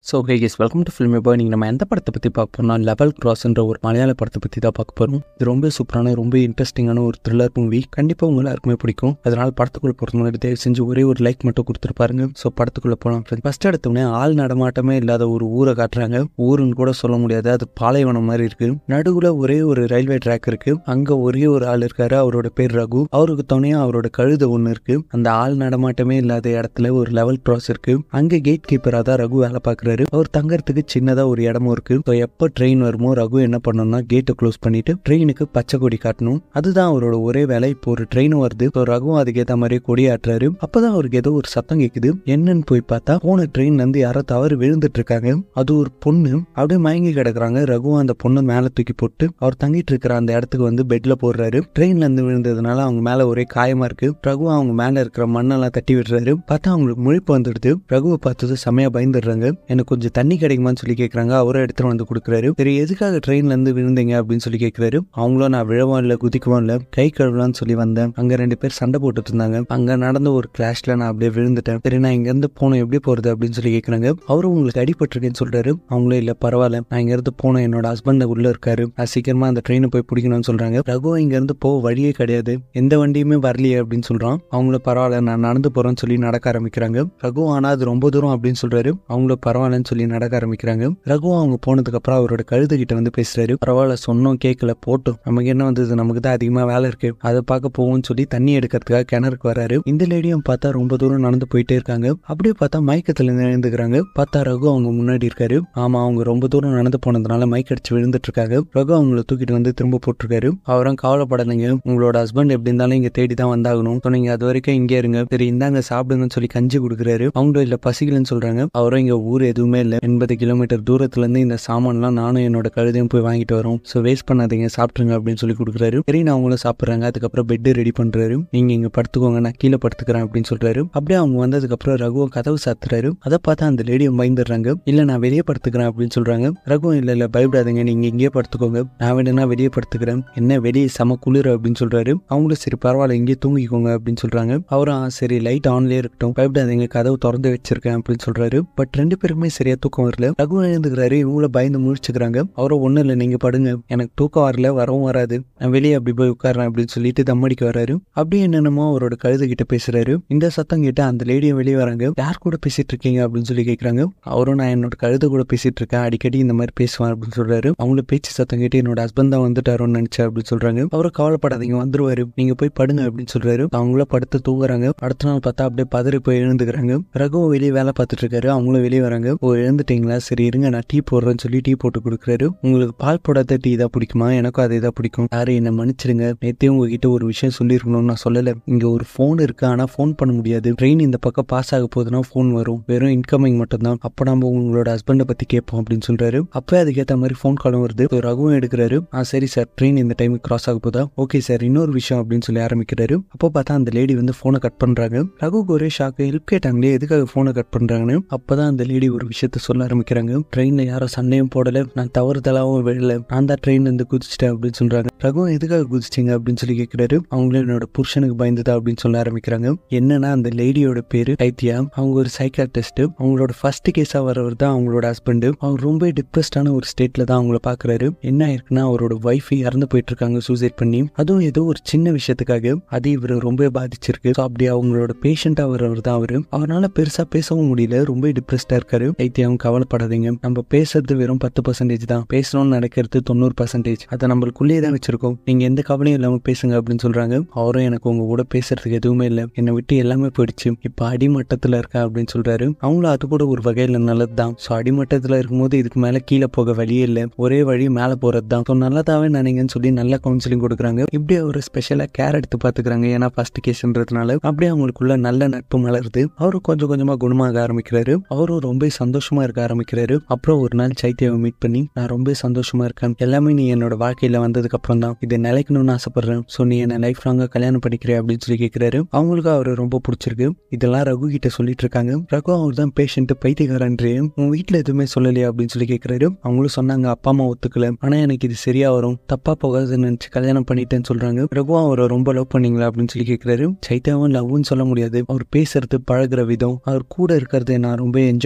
so hey guys welcome to film இப்போ நீங்கள் நம்ம எந்த படத்தை பற்றி பார்க்க போறோம்னா லெவல் கிராஸ்ன்ற ஒரு மலையாள படத்தை பற்றி தான் பார்க்க போகிறோம் இது ரொம்ப சூப்பரான ரொம்ப இன்ட்ரெஸ்டிங்கான ஒரு த்ரில்லர் மூவி கண்டிப்பாக உங்க எல்லாருக்குமே பிடிக்கும் அதனால் படத்துக்குள்ள போகிறது முன்னாடி தயவு செஞ்சு ஒரே ஒரு லைக் மட்டும் கொடுத்துட்டு பாருங்க ஸோ படத்துக்குள்ளே போகலாம் ஃபர்ஸ்ட் எடுத்தோடனே ஆள் நடமாட்டமே இல்லாத ஒரு ஊரை காட்டுறாங்க ஊருன்னு கூட சொல்ல முடியாது அது பாலைவனம் மாதிரி இருக்கு நடுவில் ஒரே ஒரு ரயில்வே ட்ராக் இருக்கு அங்கே ஒரே ஒரு ஆள் இருக்காரு அவரோட பேர் ரகு அவருக்கு துணையாக அவரோட கழுதை ஒன்று இருக்கு அந்த ஆள் நடமாட்டமே இல்லாத இடத்துல ஒரு லெவல் கிராஸ் இருக்கு அங்கே கேட் கீப்பராக தான் ரகு வேலை பார்க்குறாரு அவர் தங்கறதுக்கு சின்னதா ஒரு இடமும் இருக்கு ஸோ எப்போ ட்ரெயின் வருமோ ரகு என்ன பண்ணணும்னா கேட்டை க்ளோஸ் பண்ணிட்டு ட்ரெயினுக்கு பச்சை கொடி காட்டணும் அதுதான் அவரோட ஒரே வேலை இப்போ ஒரு ட்ரெயின் வருது ஸோ ரகுவும் அதுக்கேற்ற மாதிரி கொடி ஆட்டுறாரு அப்பதான் அவருக்கு ஏதோ ஒரு சத்தம் கேட்குது என்னன்னு போய் பார்த்தா போன ட்ரெயின்ல இருந்து யாரோ தவறு விழுந்துட்டு இருக்காங்க அது ஒரு பொண்ணு அப்படியே மயங்கி கிடக்குறாங்க ரகுவும் அந்த பொண்ணை மேலே தூக்கி போட்டு அவர் தங்கிட்டு இருக்கிற அந்த இடத்துக்கு வந்து பெட்ல போடுறாரு ட்ரெயின்ல இருந்து விழுந்ததுனால அவங்க மேல ஒரே காயமா இருக்கு ரகு அவங்க மேல இருக்கிற மண்ணெல்லாம் தட்டி விடுறாரு பார்த்தா அவங்களுக்கு முழிப்பு வந்துடுது ரகுவை பார்த்தது செமையா பயந்துடுறாங்க எனக்கு கொஞ்சம் தண்ணி கிடைக்குமான்னு சொல்லி கேட்குறாங்க அவரும் எடுத்துட்டு வந்து கொடுக்குறாரு சரி எதுக்காக ட்ரெயின்ல இருந்து விழுந்தீங்க அப்படின்னு சொல்லி கேட்குறாரு அவங்களும் நான் விழவும் இல்லை குதிக்கவும் இல்லை கை கழுவலாம்னு சொல்லி வந்தேன் அங்க ரெண்டு பேர் சண்டை போட்டுட்டு இருந்தாங்க அங்க நடந்த ஒரு கிளாஷ்ல நான் அப்படியே விழுந்துட்டேன் சரி நான் இங்க இருந்து போனோம் எப்படி போறது அப்படின்னு சொல்லி கேட்குறாங்க அவரும் உங்களுக்கு அடிபட்டிருக்கேன்னு சொல்றாரு அவங்களும் இல்ல பரவாயில்ல நான் இங்க இருந்து போனேன் என்னோட ஹஸ்பண்ட் உள்ள இருக்காரு நான் சீக்கிரமா அந்த ட்ரெயினை போய் பிடிக்கணும்னு சொல்றாங்க ரகு இங்க இருந்து போக வழியே கிடையாது எந்த வண்டியுமே வரலையே அப்படின்னு சொல்றான் அவங்கள பரவாயில்ல நான் நடந்து போறேன்னு சொல்லி நடக்க ஆரம்பிக்கிறாங்க ரகு ஆனா அது ரொம்ப தூரம் அப்படின்னு சொல்றாரு அவங்கள பரவாயில்லன்னு சொல்லி நடக்க ஆரம்பிக்கிறாங்க ரகு அவங்க போனதுக்கு அப்புறம் அவரோட கழுது கிட்ட வந்து பேசுறாரு பரவாயில்ல சொன்னோம் கேட்கல போட்டோம் நமக்கு என்ன வந்தது நமக்கு தான் அதிகமா வேலை இருக்கு அதை பார்க்க போவோம்னு சொல்லி தண்ணி எடுக்கிறதுக்காக கிணறுக்கு வராரு இந்த லேடியும் பார்த்தா ரொம்ப தூரம் நடந்து போயிட்டே இருக்காங்க அப்படியே பார்த்தா மயக்கத்துல இருந்து எழுந்துக்கிறாங்க பார்த்தா ரகு அவங்க முன்னாடி இருக்காரு ஆமா அவங்க ரொம்ப தூரம் நடந்து போனதுனால மயக்க அடிச்சு விழுந்துட்டு இருக்காங்க ரகு அவங்கள தூக்கிட்டு வந்து திரும்ப போட்டிருக்காரு அவரும் கவலைப்படாதீங்க உங்களோட ஹஸ்பண்ட் எப்படி இருந்தாலும் இங்க தேடி தான் வந்தாகணும் So நீங்க அது வரைக்கும் இங்கே இருங்க சரி இந்தாங்க சாப்பிடுங்கன்னு சொல்லி கஞ்சி கொடுக்குறாரு அவங்களும் இல்ல பசிக்கலன்னு சொல்றாங்க அவரும் இங்க ஊர் எதுவுமே இல்லை எண்பது கிலோமீட்டர் தூரத்துல இருந்து இந்த சாமான்லாம் நானும் என்னோட கழுதையும் போய் வாங்கிட்டு வரோம் ஸோ வேஸ்ட் பண்ணாதீங்க சாப்பிட்டுருங்க அப்படின்னு சொல்லி கொடுக்குறாரு சரி நான் அவங்களும் சாப்பிட்றாங்க அதுக்கப்புறம் பெட் ரெடி பண்றாரு நீங்க இங்க படுத்துக்கோங்க நான் கீழே படுத்துக்கிறேன் அப்படின்னு சொல்றாரு அப்படியே அவங்க வந்ததுக்கு அப்புறம் ரகுவும் கதவு சாத்துறாரு அதை பார்த்தா அந்த லேடியும் பயந்துடுறாங்க இல்ல நான் வெளியே படுத்துக்கிறேன் அப்படின்னு சொல்றாங்க ரகுவும் இல்ல இல்ல பயப்படாதீங்க நீங்க இங்கேயே படுத்துக்கோங்க நான் வேணும்னா வெளியே படுத்துக்கிறேன் என்ன வெளியே செம குளிர் அப்படின்னு சொல்றாரு அவங்களும் சரி பரவாயில்ல இங்கேயே தூங்கிக்கோங்க அப்படின்னு சொல்றாங்க அவரும் "ஆ, சரி லைட் ஆன்லயே இருக்கட்டும் பயப்படாதீங்க கதவு திறந்து வச்சிருக்கேன் அப்படின்னு சொல்றாரு பட் ரெண்டு பேருக்குமே சரியா தூக்கம் வரல ரகு எழுந்துக்கிறாரு இவங்கள பயந்து முழிச்சுக்கிறாங்க அவரும் ஒண்ணும் இல்லை நீங்க படுங்க எனக்கு தூக்கம் வரல வரவும் வராது நான் வெளியே அப்படி போய் உட்கார்றேன் அப்படின்னு சொல்லிட்டு தம்மடிக்க வராரு அப்படியே என்னென்னமோ அவரோட கழுது கிட்ட பேசுறாரு இந்த சத்தம் கேட்டு அந்த லேடியும் வெளியே வராங்க யார் கூட பேசிட்டு இருக்கீங்க அப்படின்னு சொல்லி கேக்குறாங்க அவரும் நான் என்னோட கழுது கூட பேசிட்டு இருக்கேன் அடிக்கடி இந்த மாதிரி பேசுவேன் அப்படின்னு சொல்றாரு அவங்கள பேச்சு சத்தம் கேட்டு என்னோட ஹஸ்பண்ட் தான் வந்துட்டாரோன்னு நினைச்சேன் அப்படின்னு சொல்றாங்க அவரும் கவலைப்படாதீங்க வந்துருவாரு நீங்க போய் படுங்க அப்படின்னு சொல்றாரு அவங்கள படுத்து தூங்குறாங்க அடுத்த நாள் பார்த்தா அப்படியே பதறி போய் எழுந்துக்கிறாங்க ரகுவும் வெளியே வேலை பார்த்துட்டு இருக்காரு அவங்களும் வெளியே வராங்க ஓ எழுந்துட்டீங்களா சரி இருங்க நான் டீ போடுறேன்னு சொல்லி டீ போட்டு கொடுக்குறாரு உங்களுக்கு பால் போடாத டீ தான் பிடிக்குமா எனக்கும் அதே தான் பிடிக்கும் யாரு என்ன மன்னிச்சிடுங்க நேத்தே உங்ககிட்ட ஒரு விஷயம் சொல்லியிருக்கணும்னு நான் சொல்லல இங்க ஒரு ஃபோன் இருக்கு ஆனா ஃபோன் பண்ண முடியாது ட்ரெயின் இந்த பக்கம் பாஸ் ஆக போகுதுன்னா ஃபோன் வரும் வெறும் இன்கமிங் மட்டும்தான் அப்ப நம்ம உங்களோட ஹஸ்பண்டை பத்தி கேட்போம் அப்படின்னு சொல்றாரு அப்பவே அதுக்கேற்ற மாதிரி ஃபோன் காலும் வருது So, ரகுவும் எடுக்கிறாரு ஆ சரி சார் ட்ரெயின் இந்த டைமுக்கு கிராஸ் ஆக போதா ஓகே சார் இன்னொரு விஷயம் அப்படின்னு சொல்லி ஆரம்பிக்கிறாரு அப்போ பார்த்தா அந்த லேடி வந்து ஃபோனை கட் பண்றாங்க ரகுக்கு ஒரே ஷாக்கு ஹெல்ப் கேட்டாங்களே எதுக்காக ஃபோனை கட் பண்றாங்கன்னு அப்பதான் அந்த லேடி ஒரு விஷயத்த சொல்ல ஆரம்பிக்கிறாங்க ட்ரெயின்ல யாரும் சண்டையும் போடல நான் தவறுதலாவும் விழல நான் தான் ட்ரெயின்ல இருந்து குதிச்சிட்டேன் அப்படின்னு சொல்றாங்க ரகு எதுக்காக குதிச்சிங்க அப்படின்னு சொல்லி கேட்கிறாரு அவங்களும் என்னோட புருஷனுக்கு பயந்துதா அப்படின்னு சொல்ல ஆரம்பிக்கிறாங்க என்னன்னா அந்த லேடியோட பேரு கைத்தியா அவங்க ஒரு சைக்காட்டிஸ்ட் அவங்களோட ஃபர்ஸ்ட் கேஸா வரவர் தான் அவங்களோட ஹஸ்பண்ட் அவர் ரொம்ப டிப்ரெஸ்டான ஒரு ஸ்டேட்ல தான் அவங்கள பாக்குறாரு என்ன ஆயிருக்குன்னா அவரோட ஒய்ஃப் இறந்து போயிட்டு இருக்காங்க சூசைட் பண்ணி அதுவும் ஏதோ ஒரு சின்ன விஷயத்துக்காக அது இவர் ரொம்ப பாதிச்சிருக்கு So, அப்படி அவங்களோட பேஷண்டா வரவர் தான் அவரு அவரால் பெருசா பேசவும் முடியல ரொம்ப டிப்ரெஸ்டா இருக்காரு ஐத்தியம் கவலைப்படாதீங்க நம்ம பேசுறது வெறும் பத்து பர்சன்டேஜ் தான் பேசணும்னு நடக்கிறது தொண்ணூறு பர்சன்டேஜ் அதை நம்மளுக்குள்ளேயே தான் வச்சிருக்கோம் நீங்க எந்த கவலையும் இல்லாம பேசுங்க அப்படின்னு சொல்றாங்க அவரும் எனக்கு உங்க கூட பேசுறதுக்கு எதுவுமே இல்லை என்னை விட்டு எல்லாமே போயிடுச்சு இப்ப அடிமட்டத்துல இருக்கேன் அப்படின்னு சொல்றாரு அவங்களும் அது கூட ஒரு வகையில நல்லது தான் ஸோ அடிமட்டத்துல இருக்கும்போது இதுக்கு மேல கீழே போக வழியே இல்லை ஒரே வழி மேல போறது தான் ஸோ நல்லதாவே நினைங்கன்னு சொல்லி நல்ல கவுன்சிலிங் கொடுக்குறாங்க இப்படி ஒரு ஸ்பெஷலா கேர் எடுத்து பாத்துக்கிறாங்க ஏன்னா ஃபர்ஸ்ட் கேஸ்ன்றதுனால அப்படியே அவங்களுக்குள்ள நல்ல நட்பு மலருது அவரும் கொஞ்சம் கொஞ்சமா குணமாக ஆரம்பிக்கிறாரு அவரும் ரொம்ப சந்தோஷமா இருக்க ஆரம்பிக்கிறாரு அப்புறம் ஒரு நாள் சைத்தியாவை மீட் பண்ணி நான் ரொம்ப சந்தோஷமா இருக்கேன் எல்லாமே நீ என்னோட வாழ்க்கையில வந்ததுக்கு அப்புறம் தான் இதை நிலைக்கணும்னு ஆசைப்படுறேன் ஸோ நீ என்ன லைஃப் லாங்கா கல்யாணம் பண்ணிக்கிற அப்படின்னு சொல்லி கேட்கிறாரு அவங்களுக்கு அவரை ரொம்ப பிடிச்சிருக்கு இதெல்லாம் ரகு கிட்ட சொல்லிட்டு இருக்காங்க ரகு அவர் தான் பேஷண்ட் பைத்தியக்காரன்றே உன் வீட்டுல எதுவுமே சொல்லலையா அப்படின்னு சொல்லி கேட்கிறாரு அவங்களும் சொன்னாங்க அப்பா அம்மா ஒத்துக்கல ஆனா எனக்கு இது சரியா வரும் தப்பா போகாதுன்னு நினைச்சு கல்யாணம் பண்ணிட்டேன்னு சொல்றாங்க ரகுவும் அவரை ரொம்ப லவ் பண்ணீங்களா அப்படின்னு சொல்லி கேட்கிறாரு சைத்தாவும் லவ்னு சொல்ல முடியாது அவர் பேசுறது பழகுற விதம் அவர் கூட இருக்கிறது நான் ரொம்ப என்ஜாய் பண்ணேன்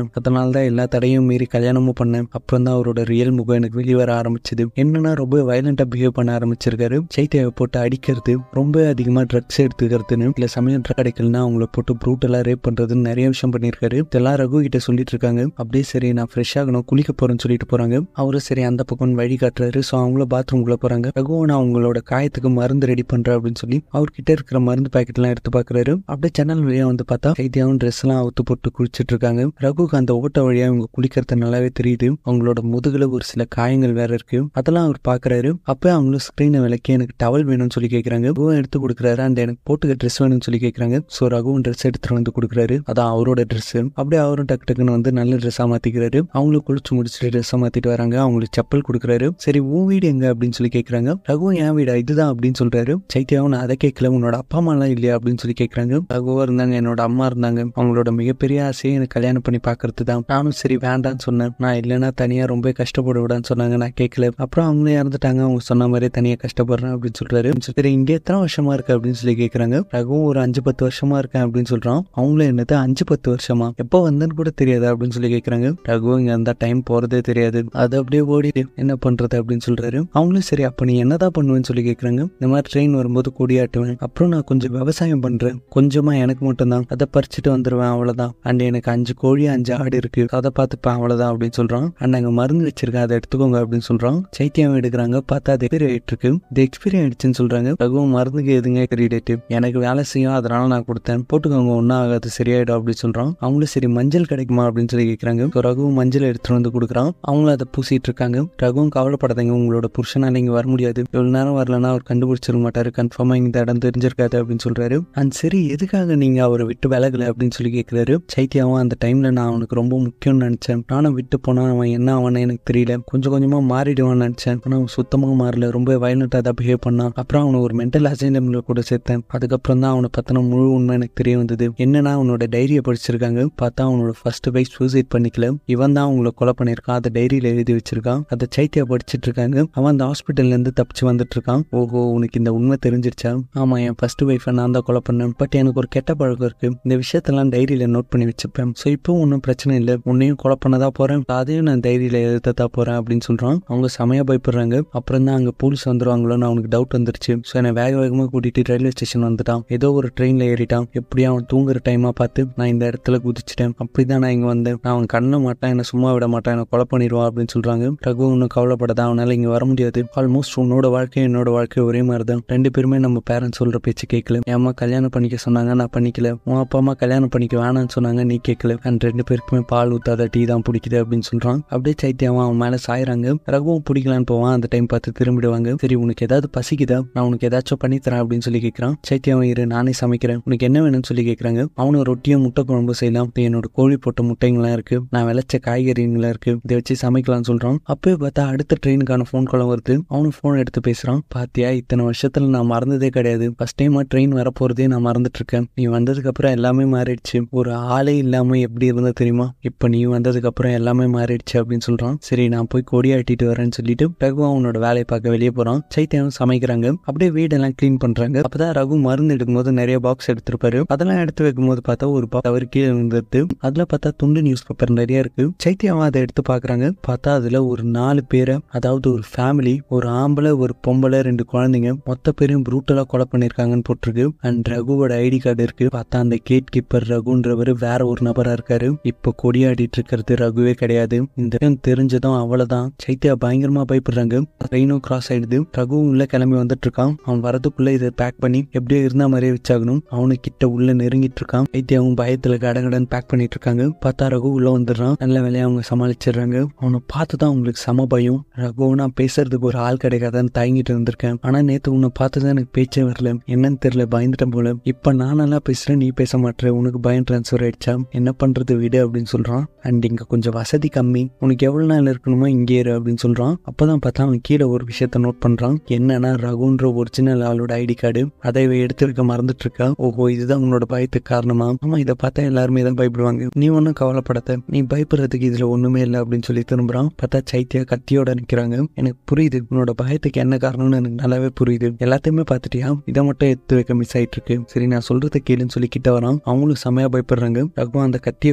அதனால தான் எல்லா தடையும் மீறி கல்யாணமும் பண்ணேன் அப்புறம் தான் அவரோட ரியல் முகம் எனக்கு வெளியே வர ஆரம்பிச்சது என்னன்னா ரொம்ப வயலண்டா பிஹேவ் பண்ண ஆரம்பிச்சிருக்காரு சைத்தியாவை போட்டு அடிக்கிறது ரொம்ப அதிகமா ட்ரக்ஸ் எடுத்துக்கிறதுன்னு இல்ல சமயம் ட்ரக் அடிக்கலன்னா அவங்கள போட்டு ப்ரூட்டலா ரேப் பண்றதுன்னு நிறைய விஷயம் பண்ணியிருக்காரு இதெல்லாம் ரகு கிட்ட சொல்லிட்டு இருக்காங்க அப்படியே சரி நான் ஃப்ரெஷ் ஆகணும் குளிக்க போறேன்னு சொல்லிட்டு போறாங்க அவரும் சரி அந்த பக்கம் வழி காட்டுறாரு ஸோ அவங்கள பாத்ரூம்குள்ள போறாங்க ரகுவை நான் அவங்களோட காயத்துக்கு மருந்து ரெடி பண்றேன் அப்படின்னு சொல்லி அவர்கிட்ட இருக்கிற மருந்து பாக்கெட் எல்லாம் எடுத்து பாக்குறாரு அப்படியே ஜன்னல் வழியா வந்து பார்த்தா சைத்தியாவும் ட்ரெஸ் எல்லாம் அவுத்து போட்டு குளிச்சிட்டு இருக்காங்க ரகுக்கு அந்த ஓட்ட வழியா இவங்க குளிக்கிறது நல்லாவே தெரியுது அவங்களோட முதுகுல ஒரு சில காயங்கள் வேற இருக்கு அதெல்லாம் அவர் பாக்குறாரு அப்ப அவங்களும் ஸ்கிரீனை விளக்கி எனக்கு டவல் வேணும்னு சொல்லி கேக்குறாங்க ரகுவும் எடுத்து கொடுக்குறாரு அந்த எனக்கு போட்டுக்க ட்ரெஸ் வேணும்னு சொல்லி கேக்குறாங்க ஸோ ரகுவும் ட்ரெஸ் எடுத்துட்டு வந்து கொடுக்குறாரு அதான் அவரோட ட்ரெஸ் அப்படியே அவரும் டக்கு டக்குன்னு வந்து நல்ல ட்ரெஸ்ஸா மாத்திக்கிறாரு அவங்களும் குளிச்சு முடிச்சுட்டு ட்ரெஸ்ஸா மாத்திட்டு வராங்க அவங்களுக்கு செப்பல் கொடுக்குறாரு சரி உன் வீடு எங்க அப்படின்னு சொல்லி கேக்குறாங்க ரகுவும் என் வீடா இதுதான் அப்படின்னு சொல்றாரு சைத்தியாவும் நான் அதை கேட்கல உன்னோட அப்பா அம்மா எல்லாம் இல்லையா அப்படின்னு சொல்லி கேக்குறாங்க ரகுவா இருந்தாங்க என்னோட அம்மா இருந்தாங்க அவங்களோட மிகப்பெரிய ஆசையை எனக்கு கல்யாணம் பண்ணி பாக்குறது தான் நானும் சரி வேண்டான்னு சொன்னேன் நான் இல்லைன்னா தனியா ரொம்ப கஷ்டப்பட விடான்னு சொன்னாங்க நான் கேட்கல அப்புறம் அவங்களே இறந்துட்டாங்க அவங்க சொன்ன மாதிரி தனியா கஷ்டப்படுறேன் அப்படின்னு சொல்றாரு சரி இங்கே எத்தனை வருஷமா இருக்கு அப்படின்னு சொல்லி கேக்குறாங்க ரகுவும் ஒரு அஞ்சு பத்து வருஷமா இருக்கேன் அப்படின்னு சொல்றான் அவங்களும் என்னது அஞ்சு பத்து வருஷமா எப்போ வந்தேன்னு கூட தெரியாது அப்படின்னு சொல்லி கேக்குறாங்க ரகு இங்க அந்த டைம் போறதே தெரியாது அது அப்படியே ஓடிடு என்ன பண்றது அப்படின்னு சொல்றாரு அவங்களும் சரி அப்ப நீ என்னதான் பண்ணுவேன்னு சொல்லி கேக்குறாங்க இந்த மாதிரி ட்ரெயின் வரும்போது கொடியாட்டுவேன் அப்புறம் நான் கொஞ்சம் விவசாயம் பண்றேன் கொஞ்சமா எனக்கு மட்டும்தான் அதை பறிச்சுட்டு வந்துருவேன் அவ்வளவுதான் அண்ட் எனக்கு அஞ்சு கோழி அஞ்சு ஆடு இருக்கு அதை பார்த்துப்பேன் அவ்வளவுதான் அப்படின்னு சொல்றான் அண்ட் அங்க மருந்து வச்சிருக்கேன் அதை எடுத்துக்கோங்க அப்படின்னு சொல்றான் சைத்தியம் எடுக்கிறாங்க பார்த்தா அது எக்ஸ்பீரி ஆயிட்டு இருக்கு இது எக்ஸ்பீரி ஆயிடுச்சுன்னு சொல்றாங்க ரகுவும் மருந்துக்கு எதுங்க கிரெடிட் எனக்கு வேலை செய்யும் அதனால நான் கொடுத்தேன் போட்டுக்கோங்க ஒன்னும் ஆகாது சரியாயிடும் அப்படின்னு சொல்றான் அவங்களும் சரி மஞ்சள் கிடைக்குமா அப்படின்னு சொல்லி கேட்கறாங்க So ரகுவும் மஞ்சள் எடுத்துட்டு வந்து கொடுக்குறான் அவங்களும் அதை பூசிட்டு இருக்காங்க ரகுவும் கவலைப்படாதீங்க உங்களோட புருஷனால இங்க வர முடியாது இவ்வளவு நேரம் வரலன்னா அவர் கண்டுபிடிச்சிருக்க மாட்டாரு கன்ஃபார்மா இந்த இடம் தெரிஞ்சிருக்காது அப்படின்னு சொல்றாரு அண்ட் சரி எதுக்காக நீங்க அவரை விட்டு விலகல அப்படின்னு சொல்லி கேட்கிறாரு சைத்தியாவும் அந்த டைம்ல நான் அவனுக்கு ரொம்ப முக்கியம்னு நினைச்சேன் நானும் விட்டு போனா அவன் என்ன அவனை எனக்கு தெரியல கொஞ்சம் கொஞ்சமா மாறிடுவான்னு நினைச்சேன் ஆனா அவன் சுத்தமாக மாறல ரொம்ப வயலண்டா தான் பிஹேவ் பண்ணான் அப்புறம் அவனை ஒரு மென்டல் அசைன்மெண்ட்ல கூட சேர்த்தேன் அதுக்கப்புறம் தான் அவனை பத்தின முழு உண்மை எனக்கு தெரிய வந்தது என்னன்னா அவனோட டைரியை படிச்சிருக்காங்க பார்த்தா அவனோட ஃபர்ஸ்ட் வைஃப் சூசைட் பண்ணிக்கல இவன் தான் அவங்கள கொலை பண்ணியிருக்கான் அதை டைரியில எழுதி வச்சிருக்கான் அதை சைத்தியா படிச்சிட்டு இருக்காங்க அவன் அந்த ஹாஸ்பிட்டல்ல இருந்து தப்பிச்சு வந்துட்டு இருக்கான் ஓஹோ உனக்கு இந்த உண்மை தெரிஞ்சிருச்சா ஆமா என் ஃபர்ஸ்ட் ஒய்ஃபை நான் தான் கொலை பண்ணேன் பட் எனக்கு ஒரு கெட்ட பழக்கம் இருக்கு இந்த விஷயத்தெல்லாம் டைரியில நோட் பண்ணி வச்சுப்பேன் ஸோ இப்போ ஒன்றும் பிரச்சனை இல்லை உன்னையும் கொலை பண்ணதா போறேன் அதையும் நான் டைரியில எழுதத்தா போறேன் அப்படின்னு சொல்றான் அவங்க செமையா பயப்படுறாங்க அப்புறம் தான் அங்க போலீஸ் வந்துருவாங்களோன்னு அவனுக்கு டவுட் வந்துருச்சு ஸோ என்னை வேக வேகமா கூட்டிட்டு ரயில்வே ஸ்டேஷன் வந்துட்டான் ஏதோ ஒரு ட்ரெயின்ல ஏறிட்டான் எப்படியும் அவன் தூங்குற டைமா பார்த்து நான் இந்த இடத்துல குதிச்சிட்டேன் அப்படிதான் நான் இங்க வந்தேன் நான் அவன் கண்ண மாட்டான் என்ன சும்மா விட மாட்டான் என்ன கொலை பண்ணிடுவான் அப்படின்னு சொல்றாங்க ரகு ஒன்றும் கவலைப்படாத அவனால இங்க வர முடியாது ஆல்மோஸ்ட் உன்னோட வாழ்க்கை என்னோட வாழ்க்கை ஒரே மாதிரி தான் ரெண்டு பேருமே நம்ம பேரண்ட்ஸ் சொல்ற பேச்சு கேட்கல என் அம்மா கல்யாணம் பண்ணிக்க சொன்னாங்க நான் பண்ணிக்கல உன் அப்பா அம்மா கல்யாணம் பண்ணிக்க வேணாம்னு சொன்னாங்க நீ கேட்கல அண்ட் ரெண்டு பேருக்குமே பால் ஊத்தாத டீ தான் பிடிக்குது அப்படின்னு சொல்றான் அப்படியே சைத்தியாவும் அவன் மேல சாயறாங்க ரகுவும் பிடிக்கலான்னு போவான் அந்த டைம் பார்த்து திரும்பிடுவாங்க சரி உனக்கு ஏதாவது பசிக்குதா நான் உனக்கு ஏதாச்சும் பண்ணி தரேன் அப்படின்னு சொல்லி கேட்கறான் சைத்தியாவும் இரு நானே சமைக்கிறேன் உனக்கு என்ன வேணும்னு சொல்லி கேட்கறாங்க அவனும் ரொட்டியும் முட்டை குழம்பு செய்யலாம் இது என்னோட கோழி போட்ட முட்டைங்களாம் இருக்கு நான் விளைச்ச காய்கறிங்களாம் இருக்கு இதை வச்சு சமைக்கலாம்னு சொல்றான் அப்பவே பார்த்தா அடுத்த ட்ரெயினுக்கான ஃபோன் கால் வருது அவனும் ஃபோன் எடுத்து பேசுறான் பாத்தியா இத்தனை வருஷத்துல நான் மறந்ததே கிடையாது ஃபர்ஸ்ட் டைமா ட்ரெயின் வரப்போறதே நான் மறந்துட்டு இருக்கேன் நீ வந்ததுக்கு அப்புறம் எல்லாமே மாறிடுச்சு ஒரு ஆளே இல்லாம எப்படி இருந்தது தெரியுமா இப்ப நீ வந்ததுக்கு அப்புறம் எல்லாமே மாறிடுச்சு அப்படின்னு சொல்றான் சரி நான் போய் கொடியாட்டிட்டு வரேன்னு சொல்லிட்டு ரகு அவனோட வேலையை பார்க்க வெளியே போறான் சைத்தியாவும் சமைக்கிறாங்க அப்படியே வீடெல்லாம் க்ளீன் பண்றாங்க அப்பதான் ரகு மருந்து எடுக்கும்போது நிறைய பாக்ஸ் எடுத்திருப்பாரு அதெல்லாம் எடுத்து வைக்கும்போது பார்த்தா ஒரு பாக்ஸ் அவர் கீழே இருந்தது அதுல பார்த்தா துண்டு நியூஸ் பேப்பர் நிறைய இருக்கு சைத்தியாவும் அதை எடுத்து பாக்குறாங்க பார்த்தா அதுல ஒரு நாலு பேரை அதாவது ஒரு ஃபேமிலி ஒரு ஆம்பளை ஒரு பொம்பளை ரெண்டு குழந்தைங்க மொத்த பேரையும் ப்ரூட்டலா கொலை பண்ணிருக்காங்கன்னு போட்டிருக்கு அண்ட் ரகுவோட ஐடி கார்டு இருக்கு பார்த்தா அந்த கேட் கீப்பர் ரகுன்றவர் வேற ஒரு நபரா இருக்காரு இப்ப கொடியாடிட்டு இருக்கிறது ரகுவே கிடையாது இந்த விஷயம் தெரிஞ்சதும் அவ்வளவுதான் சைத்தியா பயங்கரமா பயப்படுறாங்க ட்ரெயினும் கிராஸ் ஆயிடுது ரகுவும் உள்ள கிளம்பி வந்துட்டு இருக்கான் அவன் வரதுக்குள்ள இதை பேக் பண்ணி எப்படியோ இருந்த மாதிரியே வச்சாகணும் அவனு கிட்ட உள்ள நெருங்கிட்டு இருக்கான் சைத்தியாவும் பயத்துல கடகடன் பேக் பண்ணிட்டு இருக்காங்க பார்த்தா ரகு உள்ள வந்துடுறான் நல்ல வேலையை அவங்க சமாளிச்சிடுறாங்க அவனை பார்த்து தான் அவங்களுக்கு சம பயம் ரகு நான் பேசுறதுக்கு ஒரு ஆள் கிடைக்காதான்னு தயங்கிட்டு இருந்திருக்கேன் ஆனா நேத்து உன்னை பார்த்து தான் எனக்கு பேச்சே வரல என்னன்னு தெரியல பயந்துட்டேன் போல இப்ப நான் நல்லா பேசுறேன் நீ பேச மாட்டேற உனக்கு பயம் டிரான்ஸ்ஃபர் ஆயிடுச்சா என்ன பண்றது விடு அப்படின்னு சொல்றான் அண்ட் இங்க கொஞ்சம் வசதி கம்மி உனக்கு எவ்வளவு நாள் இருக்கணுமோ இங்கே இரு அப்படின்னு சொல்றான் அப்பதான் பார்த்தா அவன் கீழே ஒரு விஷயத்த நோட் பண்றான் என்னன்னா ரகுன்ற ஒரிஜினல் ஆளோட ஐடி கார்டு அதை இவ எடுத்து வைக்க மறந்துட்டு இருக்கா ஓஹோ இதுதான் உன்னோட பயத்துக்கு காரணமா ஆமா இதை பார்த்தா எல்லாருமே தான் பயப்படுவாங்க நீ ஒன்றும் கவலைப்படாத நீ பயப்படுறதுக்கு இதுல ஒண்ணுமே இல்லை அப்படின்னு சொல்லி திரும்புறான் பார்த்தா சைத்தியா கத்தியோட நிக்கிறாங்க எனக்கு புரியுது உன்னோட பயத்துக்கு என்ன காரணம்னு எனக்கு நல்லாவே புரியுது எல்லாத்தையுமே பார்த்துட்டியா இதை மட்டும் எடுத்து வைக்க மிஸ் ஆயிட்டு இருக்கு சரி நான் சொல்றத கேளுன்னு சொல்லி கிட்ட வரான் அவங்களும் செமையா பயப்படுறாங்க ரகுவா அந்த கத்தியை கொடுன்னு சொல்லி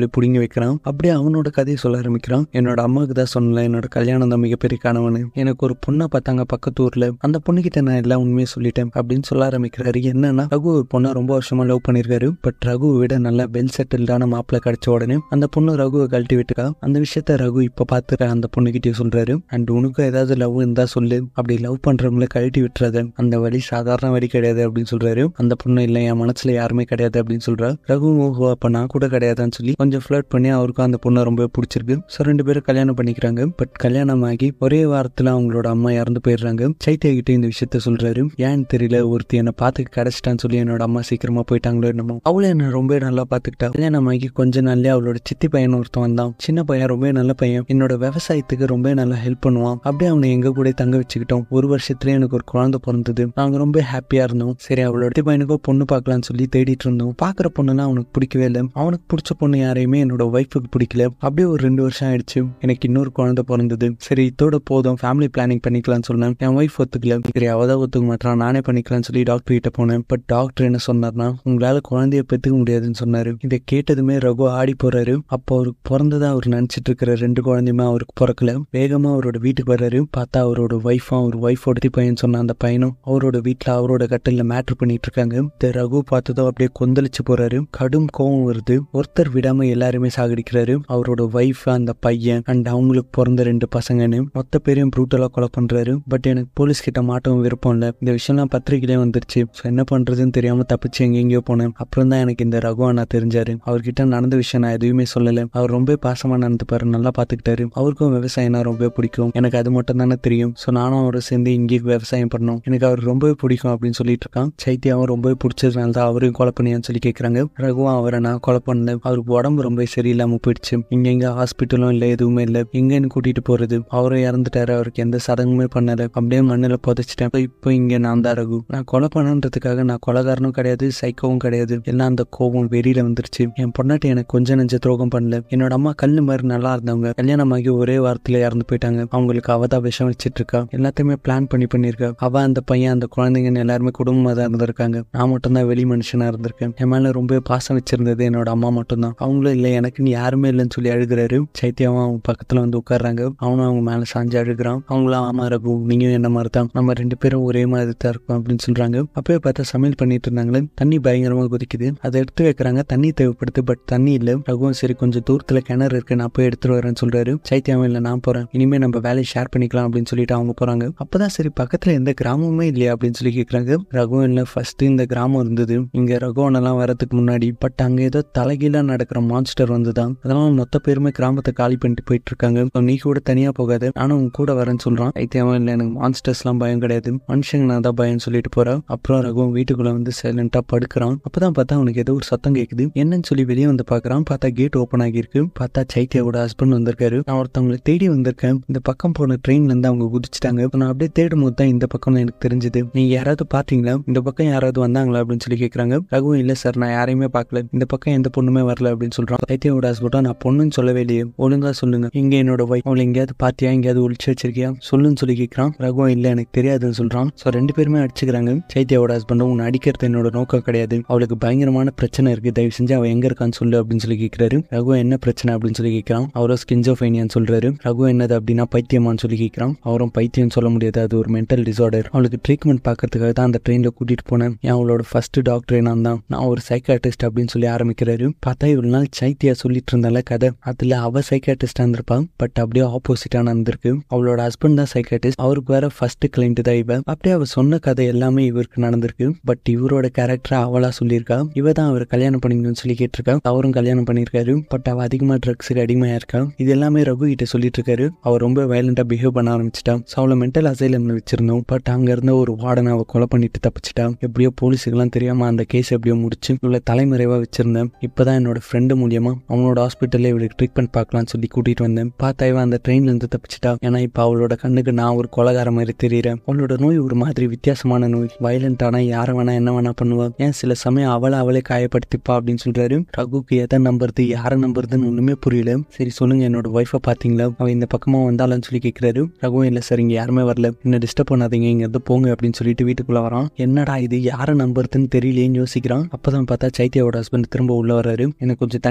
சொல்லி புடிங்கி வைக்கிறான் அப்படியே அவனோட கதையை சொல்ல ஆரம்பிக்கிறான் என்னோட அம்மாவுக்கு தான் சொன்னல என்னோட கல்யாணம் தான் மிகப்பெரிய கனவுன்னு எனக்கு ஒரு பொண்ணை பார்த்தாங்க பக்கத்து ஊர்ல அந்த பொண்ணுகிட்ட நான் எல்லாம் உண்மையை சொல்லிட்டேன் அப்படின்னு சொல்ல ஆரம்பிக்கிறாரு என்னன்னா ரகு ஒரு பொண்ணை ரொம்ப வருஷமா லவ் பண்ணிருக்காரு பட் ரகுவை விட நல்ல வெல் செட்டில்டான மாப்பிள்ள கிடைச்ச உடனே அந்த பொண்ணு ரகுவை கழட்டி விட்டுக்கா அந்த விஷயத்த ரகு இப்ப பார்த்துட்டு அந்த பொண்ணுகிட்டே சொல்றாரு அண்ட் உனக்கும் ஏதாவது லவ் இருந்தா சொல்லு அப்படி லவ் பண்றவங்களை கழட்டி விட்டுறாத அந்த வழி சாதாரண வழி கிடையாது அப்படின்னு சொல்றாரு அந்த பொண்ணு இல்லை என் மனசுல யாருமே கிடையாது அப்படின்னு சொல்றா ரகு ஓஹோ அப்ப நான் கூட கிடையாதுன்னு சொல்லி கொஞ்சம் ஃபிளர்ட் பண்ணி அவருக்கும் அந்த பொண்ணை ரொம்ப பிடிச்சிருக்கு ஸோ ரெண்டு பேரும் கல்யாணம் பண்ணிக்கிறாங்க பட் கல்யாணம் ஆகி ஒரே வாரத்துல அவங்களோட அம்மா இறந்து போயிடுறாங்க சைத்தியா கிட்ட இந்த விஷயத்த சொல்றாரு ஏன்னு தெரியல ஒருத்தி என்னை பார்த்து கிடைச்சிட்டான்னு சொல்லி என்னோட அம்மா சீக்கிரமா போயிட்டாங்களோ என்னமோ அவளை என்ன ரொம்ப நல்லா பார்த்துக்கிட்டா கல்யாணம் ஆகி கொஞ்ச நாள்லயே அவளோட சித்தி பையன் ஒருத்தன் வந்தான் சின்ன பையன் ரொம்ப நல்ல பையன் என்னோட விவசாயத்துக்கு ரொம்ப நல்லா ஹெல்ப் பண்ணுவான் அப்படியே அவனை எங்க கூட தங்க வச்சுக்கிட்டோம் ஒரு வருஷத்துல எனக்கு ஒரு குழந்தை பிறந்தது நாங்க ரொம்ப ஹாப்பியா இருந்தோம் சரி அவளோட சித்தி பையனுக்கோ பொண்ணு பார்க்கலாம்னு சொல்லி தேடிட்டு இருந்தோம் பாக்குற பொண்ணுலாம் அவனுக்கு பிடிக்கவே இல்லை அவனுக்கு பிடிச்ச பொண்ணு யாரையுமே என்னோட ஒய்ஃபுக்கு பிடிக்கல அப்படியே ஒரு ரெண்டு வருஷம் ஆயிடுச்சு எனக்கு இன்னொரு குழந்தை பிறந்தது சரி இதோட போதும் ஃபேமிலி பிளானிங் பண்ணிக்கலாம்னு சொன்னேன் என் ஒய்ஃப் ஒத்துக்கல சரி அவதான் ஒத்துக்க மாட்டான் நானே பண்ணிக்கலாம்னு சொல்லி டாக்டர் கிட்ட போனேன் பட் டாக்டர் என்ன சொன்னார்னா உங்களால குழந்தைய பெற்றுக்க முடியாதுன்னு சொன்னாரு இதை கேட்டதுமே ரகு ஆடி போறாரு அப்போ அவருக்கு பிறந்ததா அவர் நினைச்சிட்டு இருக்கிற ரெண்டு குழந்தையுமே அவருக்கு பிறக்கல வேகமா அவரோட வீட்டுக்கு வர்றாரு பார்த்தா அவரோட ஒய்ஃபும் அவர் ஒய்ஃபோட பையன் சொன்ன அந்த பையனும் அவரோட வீட்டுல அவரோட கட்டில மேட்ரு பண்ணிட்டு இருக்காங்க இந்த ரகு பார்த்ததும் அப்படியே கொந்தளிச்சு போறாரு கடும் கோவம் வருது ஒருத்தர் விடாம எல்லாருமே சாகடிக்கிறாரு அவரோட ஒய்ஃப் அந்த பையன் அண்ட் அவங்களுக்கு பிறந்த ரெண்டு பசங்கன்னு மொத்த பேரையும் ப்ரூட்டலா கொலை பண்றாரு பட் எனக்கு போலீஸ் கிட்ட மாட்டவும் விருப்பம் இல்லை இந்த விஷயம்லாம் பத்திரிக்கையிலே வந்துருச்சு ஸோ என்ன பண்றதுன்னு தெரியாம தப்பிச்சு எங்கெங்கயோ போனேன் அப்புறம் தான் எனக்கு இந்த ரகு அண்ணா தெரிஞ்சாரு அவர்கிட்ட நடந்த விஷயம் நான் எதுவுமே சொல்லலை அவர் ரொம்ப பாசமா நடந்துப்பாரு நல்லா பாத்துக்கிட்டாரு அவருக்கும் விவசாயம்னா ரொம்ப பிடிக்கும் எனக்கு அது மட்டும் தானே தெரியும் ஸோ நானும் அவரை சேர்ந்து இங்கே விவசாயம் பண்ணோம் எனக்கு அவர் ரொம்பவே பிடிக்கும் அப்படின்னு சொல்லிட்டு இருக்கான் சைத்தியாவும் ரொம்பவே பிடிச்சதுனால தான் அவரையும் கொலை பண்ணியான்னு சொல்லி கேட்குறாங்க ரகுவும் அவரை நான் கொலை பண்ணல அவருக்கு உடம்பு ரொம்ப சரியில்லாம போயிடுச்சு இங்க எங்க ஹாஸ்பிட்டலும் இல்லை எதுவுமே இல்லை எங்கன்னு கூட்டிட்டு போறது அவரும் இறந்துட்டாரு அவருக்கு எந்த சடங்குமே பண்ணல அப்படியே மண்ணில் புதைச்சிட்டேன் இப்போ இங்க நான் தான் ரகு நான் கொலை பண்ணன்றதுக்காக நான் கொலைகாரனும் கிடையாது சைக்கோவும் கிடையாது எல்லாம் அந்த கோபம் வெறியில வந்துருச்சு என் பொண்ணாட்டி எனக்கு கொஞ்சம் நெஞ்ச துரோகம் பண்ணல என்னோட அம்மா கல்லு மாதிரி நல்லா இருந்தவங்க கல்யாணம் ஆகி ஒரே வாரத்துல இறந்து போயிட்டாங்க அவங்களுக்கு அவ தான் விஷம் வச்சிட்டு இருக்கா எல்லாத்தையுமே பிளான் பண்ணி பண்ணிருக்கா அவ அந்த பையன் அந்த குழந்தைங்கன்னு எல்லாருமே குடும்பமா தான் இருந்திருக்காங்க நான் மட்டும்தான் வெளி மனுஷனா இருந்திருக்கேன் என் மேல ரொம்ப பாசம் வச்சிருந்தது என்னோட அம்மா மட்டும்தான் அவங்களும் இல்லை எனக்குன்னு யாருமே இல்லைன்னு சொல்லி அழுகிறாரு சைத்தியாவும் அவங்க பக்கத்துல வந்து உட்கார்றாங்க அவனும் அவங்க மேல சாஞ்சு அழுகிறான் அவங்களும் ஆமா ரகு நீங்களும் என்ன மாதிரி தான் நம்ம ரெண்டு பேரும் ஒரே மாதிரி தான் இருக்கோம் அப்படின்னு சொல்றாங்க அப்பவே பார்த்தா சமையல் பண்ணிட்டு இருந்தாங்களே தண்ணி பயங்கரமா கொதிக்குது அதை எடுத்து வைக்கிறாங்க தண்ணி தேவைப்படுது பட் தண்ணி இல்ல ரகுவும் சரி கொஞ்சம் தூரத்துல கிணறு இருக்கு நான் போய் எடுத்துட்டு வரேன்னு சொல்றாரு சைத்தியாவும் இல்ல நான் போறேன் இனிமே நம்ம வேலையை ஷேர் பண்ணிக்கலாம் அப்படின்னு சொல்லிட்டு அவங்க போறாங்க அப்பதான் சரி பக்கத்துல எந்த கிராமமே இல்லையா அப்படின்னு சொல்லி கேக்குறாங்க ரகுவும் இல்ல ஃபர்ஸ்ட் இந்த கிராமம் இருந்தது இங்க ரகுவனெல்லாம் வரதுக்கு முன்னாடி பட் அங்க ஏதோ தலைகீழா நடக்கிற மான்ஸ்டர் வந்துதான் அதனால மொத்த பேருமே கிராமத்தை காலி பண்ணிட்டு போயிட்டு இருக்காங்க So, நீ கூட தனியா போகாத நானும் உன் கூட வரேன்னு சொல்றான் ஐத்தியாவும் இல்ல எனக்கு மான்ஸ்டர்ஸ் எல்லாம் பயம் கிடையாது மனுஷங்க நான் தான் பயம் சொல்லிட்டு போறா அப்புறம் ரகுவன் வீட்டுக்குள்ள வந்து சைலண்டா படுக்கிறான் அப்பதான் பார்த்தா அவனுக்கு ஏதோ ஒரு சத்தம் கேக்குது என்னன்னு சொல்லி வெளியே வந்து பாக்குறான் பார்த்தா கேட் ஓப்பன் ஆகியிருக்கு பார்த்தா சைத்தியாவோட ஹஸ்பண்ட் வந்திருக்காரு நான் ஒருத்தவங்களை தேடி வந்திருக்கேன் இந்த பக்கம் போன ட்ரெயின்ல இருந்து அவங்க குதிச்சிட்டாங்க இப்ப நான் அப்படியே தேடும் போது தான் இந்த பக்கம் எனக்கு தெரிஞ்சது நீங்க யாராவது பாத்தீங்களா இந்த பக்கம் யாராவது வந்தாங்களா அப்படின்னு சொல்லி கேக்குறாங்க ரகுவும் இல்ல சார் நான் யாரையுமே பார்க்கல இந்த பக்கம் எந்த பொண்ணுமே வரல அப்படின்னு சொல்றான் சைத்தியாவோட ஹஸ்பண்டா நான் பொண்ணுன்னு சொல்லவே இல்லையே ஒழுங்கா சொல்லுங்க இங்க என்னோட ஒய்ஃப் அவளை எங்கேயாவது பாத்தியா எங்கேயாவது ஒளிச்சு வச்சிருக்கியா சொல்லுன்னு சொல்லி கேட்கறான் ரகுவும் இல்ல எனக்கு தெரியாதுன்னு சொல்றான் சோ ரெண்டு பேருமே அடிச்சுக்கிறாங்க சைத்தியாவோட ஹஸ்பண்டும் உன்னை அடிக்கிறது என்னோட நோக்கம் கிடையாது அவளுக்கு பயங்கரமான பிரச்சனை இருக்கு தயவு செஞ்சு அவன் எங்க இருக்கான்னு சொல்லு அப்படின்னு சொல்லி கேட்கிறாரு ரகு என்ன பிரச்சனை அப்படின்னு சொல்லி கேட்கறான் அவரும் ஸ்கின்ஜோஃபைனியான்னு சொல்றாரு ரகு என்னது அப்படின்னா பைத்தியமான்னு சொல்லி கேட்கறான் அவரும் பைத்தியம் சொல்ல முடியாது அது ஒரு மென்டல் டிசார்டர் அவளுக்கு ட்ரீட்மெண்ட் பார்க்கறதுக்காக தான் அந்த ட்ரெயின்ல கூட்டிட்டு போனேன் ஏன் அவளோட ஃபர்ஸ்ட் டாக்டரே நான் தான் நான் ஒரு சைக்காட்ரிஸ்ட் அப்படின்னு சொல்லி ஆரம்பிக்கிறாரு பார்த்தா இவ்வளவு நாள் சைத்தியா சொல்லிட்டு இருந்தால கதை அதுல அவ சைக்காட்ரிஸ்டா இருந்திருப்பா பட் அப்படியே ஆப்போசிட்டா நடந்திருக்கு அவளோட ஹஸ்பண்ட் தான் சைக்காட்ரிஸ்ட் அவருக்கு வேற ஃபர்ஸ்ட் கிளைண்ட் தான் இவ அப்படியே அவ சொன்ன கதை எல்லாமே இவருக்கு நடந்திருக்கு பட் இவரோட கேரக்டர் அவளா சொல்லியிருக்கா இவ தான் அவர் கல்யாணம் பண்ணிக்கணும்னு சொல்லி கேட்டிருக்கா அவரும் கல்யாணம் பண்ணியிருக்காரு பட் அவ அதிகமா ட்ரக்ஸுக்கு அடிமையா இருக்கா இது எல்லாமே ரகு கிட்ட சொல்லிட்டு இருக்காரு அவர் ரொம்ப வயலண்டா பிஹேவ் பண்ண ஆரம்பிச்சிட்டா ஸோ அவளை மென்டல் அசைலம்ல வச்சிருந்தோம் பட் அங்க இருந்த ஒரு வார்டனை அவ கொலை பண்ணிட்டு தப்பிச்சிட்டா எப்படியோ போலீஸுக்கெல்லாம் தெரியாம அந்த கேஸ் எப்படியோ முடிச்சு இவளை தலைமறைவா வச்சிருந்தேன் இப்பதான் என்னோட ஃப்ரெண்டு மூலியமா அவனோட ஹாஸ்பிட்டல்ல இவளுக்கு ட்ரீட்மெண்ட் பார்க்கலாம்னு சொல்லி கூட்டிட்டு வந்தேன் பார்த்தா இவன் அந்த ட்ரெயின்ல இருந்து தப்பிச்சிட்டா ஏன்னா இப்ப அவளோட கண்ணுக்கு நான் ஒரு கொலகார மாதிரி தெரியறேன் அவளோட நோய் ஒரு மாதிரி வித்தியாசமான நோய் வயலண்டானா யார வேணா என்ன வேணா பண்ணுவா ஏன் சில சமயம் அவளை அவளே காயப்படுத்திப்பா அப்படின்னு சொல்றாரு ரகுக்கு எதை நம்புறது யாரை நம்புறதுன்னு ஒண்ணுமே புரியல சரி சொல்லுங்க என்னோட ஒய்ஃபை பாத்தீங்களா அவ இந்த பக்கமா வந்தாலும் சொல்லி கேட்கிறாரு ரகுவும் இல்ல சார் இங்க யாருமே வரல என்ன டிஸ்டர்ப் பண்ணாதீங்க இங்க இருந்து போங்க அப்படின்னு சொல்லிட்டு வீட்டுக்குள்ள வரான் என்னடா இது யாரை நம்புறதுன்னு தெரியலேன்னு யோசிக்கிறான் அப்பதான் பார்த்தா சைத்தியாவோட ஹஸ்பண்ட் திரும்ப உள்ள வராரு எனக்கு கொஞ்சம் தண்ணி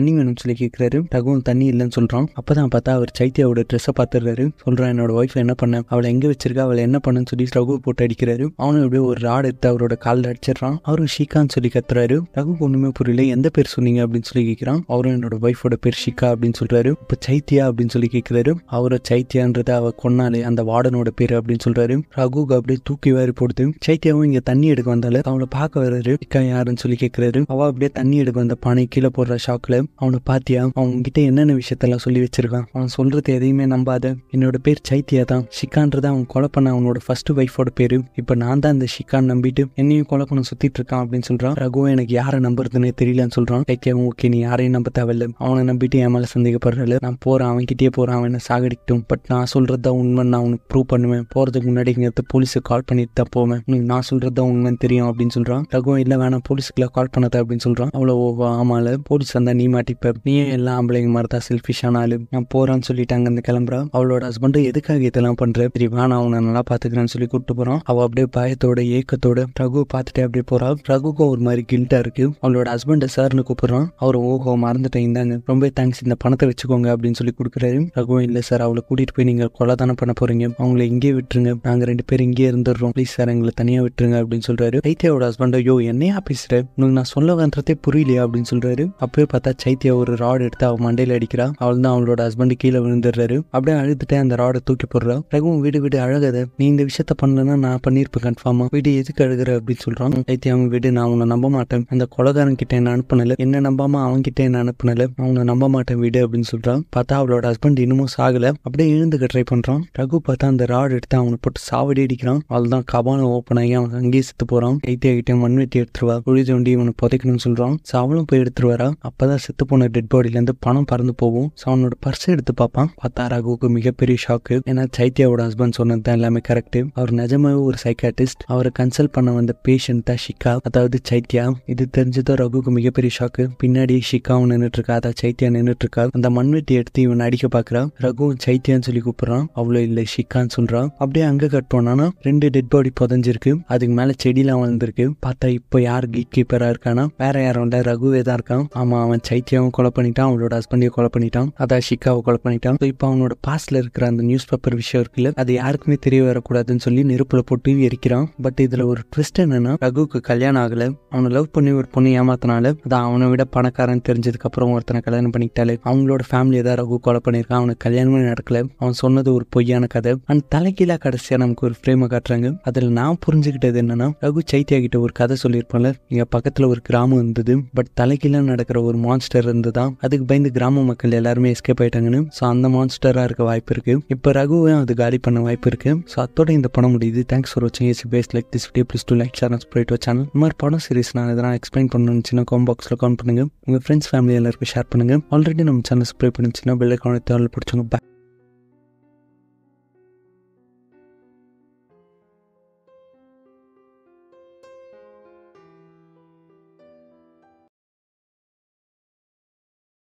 தண்ணி வேணும்னு சொல்லி கேட்குறாரு ரகுவும் தண்ணி இல்லைன்னு சொல்றான் அப்பதான் பார்த்தா அவர் சைத்தியாவோட ட்ரெஸ்ஸை பார்த்துறாரு சொல்றான் என்னோட ஒய்ஃப் என்ன பண்ண அவளை எங்க வச்சிருக்கா அவளை என்ன பண்ணுன்னு சொல்லி ரகு போட்டு அடிக்கிறாரு அவனும் அப்படியே ஒரு ராடு எடுத்து அவரோட காலில் அடிச்சிடறான் அவரும் ஷிகான்னு சொல்லி கத்துறாரு ரகு ஒண்ணுமே புரியல எந்த பேர் சொன்னீங்க அப்படின்னு சொல்லி கேட்கிறான் அவரும் என்னோட ஒய்ஃபோட பேர் ஷிகா அப்படின்னு சொல்றாரு இப்போ சைத்தியா அப்படின்னு சொல்லி கேட்கிறாரு அவரை சைத்தியான்றது அவ கொன்னாலே அந்த வார்டனோட பேர் அப்படின்னு சொல்றாரு ரகுக்கு அப்படியே தூக்கி வாரி போடுது சைத்தியாவும் இங்க தண்ணி எடுக்க வந்தால அவளை பார்க்க வர்றாரு ஷிகா யாருன்னு சொல்லி கேட்கிறாரு அவ அப்படியே தண்ணி எடுக்க வந்த பானை கீழே போடுற ஷாக்ல அவனை பாத்தியா அவங்க கிட்ட என்னென்ன விஷயத்தெல்லாம் சொல்லி வச்சிருக்கான் அவன் சொல்றது எதையுமே நம்பாத என்னோட பேர் சைத்தியா தான் ஷிகான்றது அவன் கொலை பண்ண அவனோட ஃபர்ஸ்ட் ஒய்ஃபோட பேரு இப்ப நான் தான் இந்த ஷிகான் நம்பிட்டு என்னையும் கொலை பண்ண சுத்திட்டு இருக்கான் அப்படின்னு சொல்றான் ரகுவும் எனக்கு யாரை நம்புறதுன்னு தெரியலன்னு சொல்றான் சைத்தியாவும் ஓகே நீ யாரையும் நம்ப தேவையில்ல அவனை நம்பிட்டு என் மேல சந்தேகப்படுறல நான் போறேன் அவன் கிட்டே போறேன் அவன் என்ன சாகடிக்கட்டும் பட் நான் சொல்றது தான் உண்மை நான் அவனுக்கு ப்ரூவ் பண்ணுவேன் போறதுக்கு முன்னாடி இங்க போலீஸுக்கு கால் பண்ணிட்டு தான் போவேன் உனக்கு நான் சொல்றது தான் உண்மைன்னு தெரியும் அப்படின்னு சொல்றான் ரகுவும் இல்ல வேணாம் போலீஸுக்குலாம் கால் பண்ணாத அப்படின்னு சொல்றான் அவ்வளோ ஆமால போலீஸ் வந்தா நீ மாட்டிப்ப நீயும் எல்லா ஆம்பளைங்க மாதிரி தான் செல்ஃபிஷான ஆளு நான் போறான்னு சொல்லிட்டு அங்க இருந்து கிளம்புறா அவளோட ஹஸ்பண்ட் எதுக்காக இதெல்லாம் பண்ற சரி வேணாம் அவனை நல்லா பாத்துக்கிறேன்னு சொல்லி கூப்பிட்டு போறான் அவ அப்படியே பயத்தோட ஏக்கத்தோட ரகு பார்த்துட்டு அப்படியே போறா ரகுக்கும் ஒரு மாதிரி கில்ட்டா இருக்கு அவளோட ஹஸ்பண்ட் சார்னு கூப்பிடுறான் அவர் ஓஹோ மறந்துட்டேன் இந்தாங்க ரொம்ப தேங்க்ஸ் இந்த பணத்தை வச்சுக்கோங்க அப்படின்னு சொல்லி கொடுக்குறாரு ரகுவும் இல்ல சார் அவளை கூட்டிட்டு போய் நீங்க கொலை தானே பண்ண போறீங்க அவங்கள இங்கே விட்டுருங்க நாங்க ரெண்டு பேரும் இங்கே இருந்துடுறோம் ப்ளீஸ் சார் எங்களை தனியா விட்டுருங்க அப்படின்னு சொல்றாரு சைத்தியாவோட ஹஸ்பண்ட் ஐயோ என்னையா பேசுற உனக்கு நான் சொல்ல வந்ததே புரியலையா அப்படின்னு சொல்றாரு அப்பவே பார்த்தா சைத்தியா ஒரு ராட் எடுத்து அவ மண்டையில அடிக்கிறா அவள் தான் அவளோட ஹஸ்பண்ட் கீழே விழுந்துடுறாரு அப்படியே அழுதுட்டே அந்த ராடை தூக்கி போடுறா ரகுவும் வீடு வீடு அழகாத நீ இந்த விஷயத்த பண்ணலன்னா நான் பண்ணிருப்பேன் கன்ஃபார்மா வீடு எதுக்கு அழுகுற அப்படின்னு சொல்றான் சைத்தியா அவன் வீடு நான் உன்னை நம்ப மாட்டேன் அந்த கொலகாரன் கிட்ட என்ன அனுப்புனல என்ன நம்பாம அவன் கிட்ட என்ன அனுப்புனல அவனை நம்ப மாட்டேன் வீடு அப்படின்னு சொல்றான் பார்த்தா அவளோட ஹஸ்பண்ட் இன்னமும் சாகல அப்படியே எழுந்துக்க ட்ரை பண்றான் ரகு பார்த்தா அந்த ராட் எடுத்து அவனை போட்டு சாவடி அடிக்கிறான் அதுதான் கபான ஓப்பன் ஆகி அவன் அங்கேயே செத்து போறான் கைத்தியா கிட்ட மண்வெட்டி எடுத்துருவா குழி தோண்டி இவனை புதைக்கணும்னு சொல்றான் ஸோ அவளும் போய் எடுத்துட்டு வரா அப்பதான் செத்து போன டெட் பாடியில இருந்து பணம் பறந்து போகும் ஸோ அவனோட பர்ஸ் எடுத்து பார்ப்பான் பார்த்தா ரகுவுக்கு மிகப்பெரிய ஷாக்கு ஏன்னா சைத்தியாவோட ஹஸ்பண்ட் சொன்னது தான் எல்லாமே கரெக்ட் அவர் நிஜமாவே ஒரு சைக்காட்டிஸ்ட் அவரை கன்சல்ட் பண்ண வந்த பேஷண்ட் தான் ஷிகா அதாவது சைத்யா இது தெரிஞ்சதும் ரகுக்கு மிகப்பெரிய ஷாக்கு பின்னாடி ஷிகாவும் நின்றுட்டு இருக்கா அதான் சைத்யா நின்றுட்டு இருக்கா அந்த மண்வெட்டி எடுத்து இவன் அடிக்க பாக்குறா ரகுவும் சைத்யான்னு சொல்லி கூப்பிடுறான் அவ்வளோ இல்லை ஷிகான்னு சொல்றான் அப்படியே அங்க கட் பண்ணானா ரெண்டு டெட் பாடி புதஞ்சிருக்கு அதுக்கு மேல செடியெல்லாம் வளர்ந்துருக்கு பார்த்தா இப்போ யார் கீட் கீப்பரா இருக்கானா வேற யாரும் இல்ல ரகுவே தான் இருக்கான் ஆமா அவன் சைத்யாவும் கொலை பண்ணிட்டான் அவளோட ஹஸ்பண்டையும் கொலை பண்ணிட்டான் அதான் ஷிகாவை கொலை பண்ணிட்டான் So இப்போ அவனோட பாஸ்ட்ல இருக்கிற அந்த நியூஸ் பேப்பர் விஷயம் இருக்குல்ல அது யாருக்குமே தெரிய வரக்கூடாதுன்னு சொல்லி நெருப்புல போட்டு எரிக்கிறான் பட் இதுல ஒரு ட்விஸ்ட் என்னன்னா ரகுக்கு கல்யாணம் ஆகல அவனை லவ் பண்ணி ஒரு பொண்ணு ஏமாத்தினால அதான் அவனை விட பணக்காரன் தெரிஞ்சதுக்கு அப்புறம் ஒருத்தனை கல்யாணம் பண்ணிக்கிட்டாலே அவங்களோட ஃபேமிலியை தான் ரகு கொலை பண்ணியிருக்கான் அவனுக்கு கல்யாணமே நடக்கல அவன் சொன்னது ஒரு பொய்யான கதை அண்ட் தலைகீழா கடைசியா நமக்கு ஒரு ஃப்ரேமை காட்டுறாங்க அதுல நான் புரிஞ்சுக்கிட்டது என்னன்னா ரகு சைத்தியா கிட்ட ஒரு கதை சொல்லியிருப்பான்ல இங்க பக்கத்துல ஒரு கிராமம் இருந்தது பட் தலைகீழா நடக்கிற ஒரு மான்ஸ்டர் இருந்துதான் அதுக்கு பயந்து கிராம மக்கள் எல்லாருமே எஸ்கேப் ஆயிட்டாங்கன்னு ஸோ அந்த மான்ஸ்டரா இருக்க வாய்ப்பு இருக்கு இப்போ ரகுவையும் அது காலி பண்ண வாய்ப்பு இருக்கு ஸோ அதோட இந்த படம் முடியுது தேங்க்ஸ் ஃபார் வாட்சிங் ஏசி பேஸ் like this video please do like share subscribe channel இந்த மாதிரி படம் சீரிஸ் நான் இதெல்லாம் எக்ஸ்பிளைன் பண்ணணும்னு சின்ன காம் பாக்ஸில் கவுண்ட் பண்ணுங்க உங்க ஃப்ரெண்ட்ஸ் ஃபேமிலி எல்லாருக்கும் ஷேர் பண்ணுங்க ஆல்ரெடி நம்ம சேனல் ஸ்ப்ரே பண்ணிச்சுன்னா பெல் அக்கௌண்ட் தேவை பிடிச்சவங்க